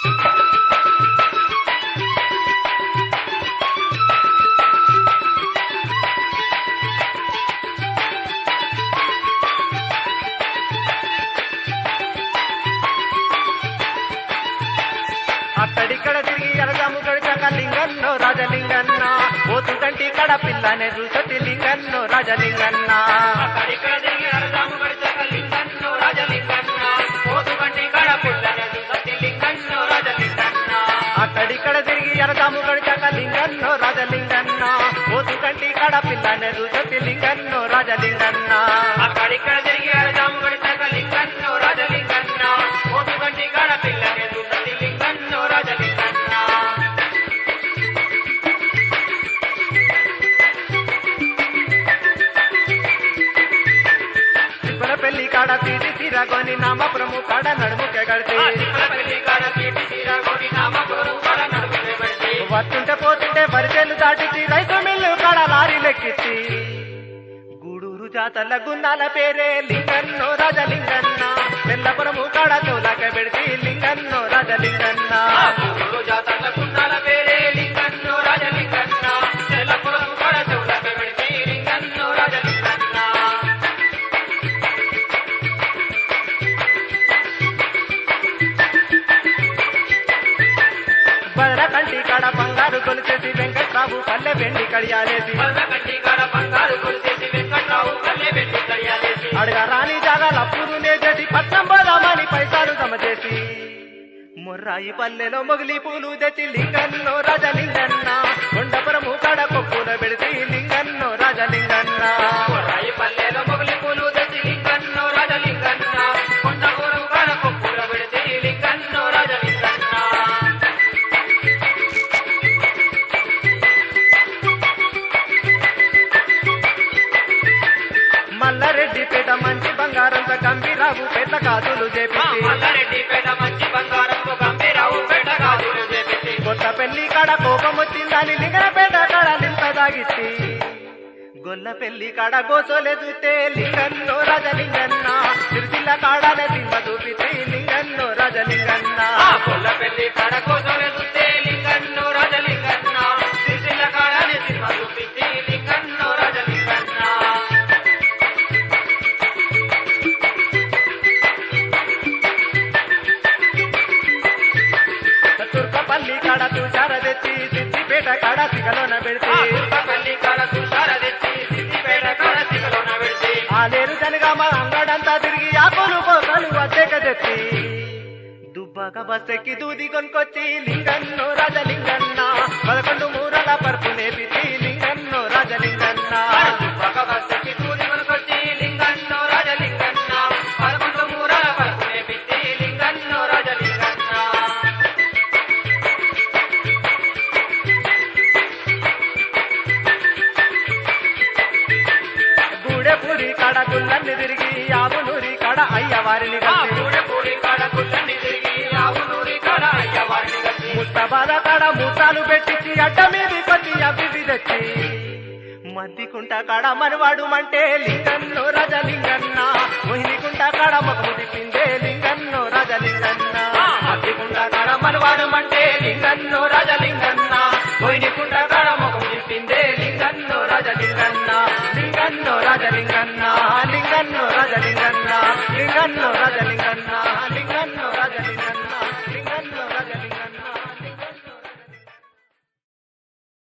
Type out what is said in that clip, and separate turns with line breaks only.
అక్కడిక్కడ తిరిగి ఎరగాము గడిచాక లింగన్నో రాజలింగన్న పోతు కంటి కడ పిల్లనే చూసటి లింగన్నో రాజలింగన్న
అక్కడిక్కడ తిరిగి అరదాము గడిచాక లింగన్నో రాజలింగన్న పోతు కంటి కడ పిల్లనదు సతి లింగన్నో రాజలింగన్న
అక్కడిక్కడ తిరిగి ఎరగాము గడిచాక లింగన్నో రాజలింగన్న పోతు కంటి కడ పిల్లనే చూసటి లింగన్నో రాజలింగన్న
అక్కడిక్కడ తిరిగి అరదాము గడిచాక లింగన్నో రాజలింగన్న పోతు కంటి కడ పిల్లనదు సతి లింగన్నో రాజలింగన్న
తిప్పల పెళ్లి కాడ తీటి సిరగొని నామపురము కాడ నడుముకే గడితే
ఆ సిక్కుల పెళ్లి కాడ సీటి సీరగోడి నామపురం కాడ నడుమునే పడితే
వస్తుంటే పోతుంటే వరిసేలు దాటిచి రైతు మిల్లు కాడ లారీ లెక్కిచ్చి గూడూరు జాతల గున్నాల పేరే లింగన్నో రాజలింగన్న మెల్లపురము కాడ చౌలాక పెడితే లింగన్నో రాజలింగన్న
ఆ ఊరు జాతర్ల కున్నాల పేరే లింగన్నో రాజలింగన్న తెల్లపురం కాడ చెవులపై పెడితే లింగన్నో రాజలింగన్న
బదల కంటి కాడ బంగారు కొలిసేసి వెంకట్రావు పల్లె వెండి కడియాలేసి
పల్ల కంటి కాడ బంగారు కొలిసేసి వెంకట్రావు కల్లె పెట్టి కడియాలేసి
అడగా రాని జాగాల అప్పుడునే చేసి పట్నం పోదామని పైసలు జమ చేసి ముర్రాయి పల్లెలో మొగిలి పూలు తెచ్చి లింగన్నో రాజలింగన్న కొండపురము కాడ కొప్పుల పెడితే లింగన్నో రాజలింగన్న
రాయి పల్లెలో మొగలి పూలు తెచ్చి లింగన్నో రాజలింగన్న కొండగూరు కాడ కొప్పుల పెడితే లింగన్నో రాజలింగన్న
మల్లారెడ్డిపేట మంచి బంగారంత గంభీరావు పేట కాదులు
ఆ
చేపించి
మల్లారెడ్డి పేట మంచి బంగారంతో గంభీరావు పేట కాదులు చేపించి
కొత్త పెళ్లి కాడ కోపం వచ్చిందని లింగనపేట కాడ లింప దాగిచ్చి గొల్ల పెళ్లి కాడ గోసోలే చూస్తే లింగన్నో రాజలింగన్న సిరిసిల్ల కాడనే సింహ చూపితే లింగన్నో రాజలింగన్న
ఆ కొల్ల పెళ్లి కాడ కోసం ఎదుతే లింగన్నో రాజలింగన్న సిరిసిల్ల కాడని సినిమా చూపించి లింగన్నో రాజలింగన్న
తుర్కపల్లి కాడ తుషార తెచ్చి సిద్దిపేట కాడ సిగలోన పెడితే
ఆ తుర్కపల్లి కాడ తుషార తెచ్చి సిద్దిపేట కాడ సిగలోన పెడితే
ఆలేరు జనగామ అంగడంతా తిరిగి ఆకులు పోసలు అద్దెక తెచ్చి దుబ్బాక బస్సెక్కి దూది కొనుకొచ్చి లింగన్నో రాజలింగన్న పదకొండు మూరల పరుపు నేపితి లింగన్నో రాజలింగన్న
ఒక బస్సుకి కూలి కొనుకొచ్చి లింగన్నో రాజలింగన్న పదకొండు మూరాల పరుపునే పెట్టి లింగన్నో రాజలింగన్న
గూడెపూరి కాడ గుళ్ళన్ని తిరిగి ఆవునూరి కాడ అయ్యవారిని
ఆ
కలిసి
పూడపూడి కాడ గుళ్ళని తిరిగి ఆవునూరి కాడ అయ్యవారిని కలిసి
ముస్తబాద కాడ మూతాలు పెట్టించి అడ్డ మీది కొద్ది అభివృద్ధి తెచ్చి మద్దికుంట కాడ మనవాడు మంటే లింగన్నో రాజలింగన్న మొహినికుంట కాడ మొహము తిప్పిందే లింగన్నో రాజలింగన్న
మద్దికుంట కాడ మనవాడు మంటే లింగన్నో రాజలింగన్న పోయినకుంట కాడ ముఖం చెప్పిందే లింగన్నో రాజలింగన్న
లింగన్నో రాజలింగన్న లింగన్నో రాజలింగన్న లింగన్నో రాజలింగన్న లింగన్నో రాజలింగన్న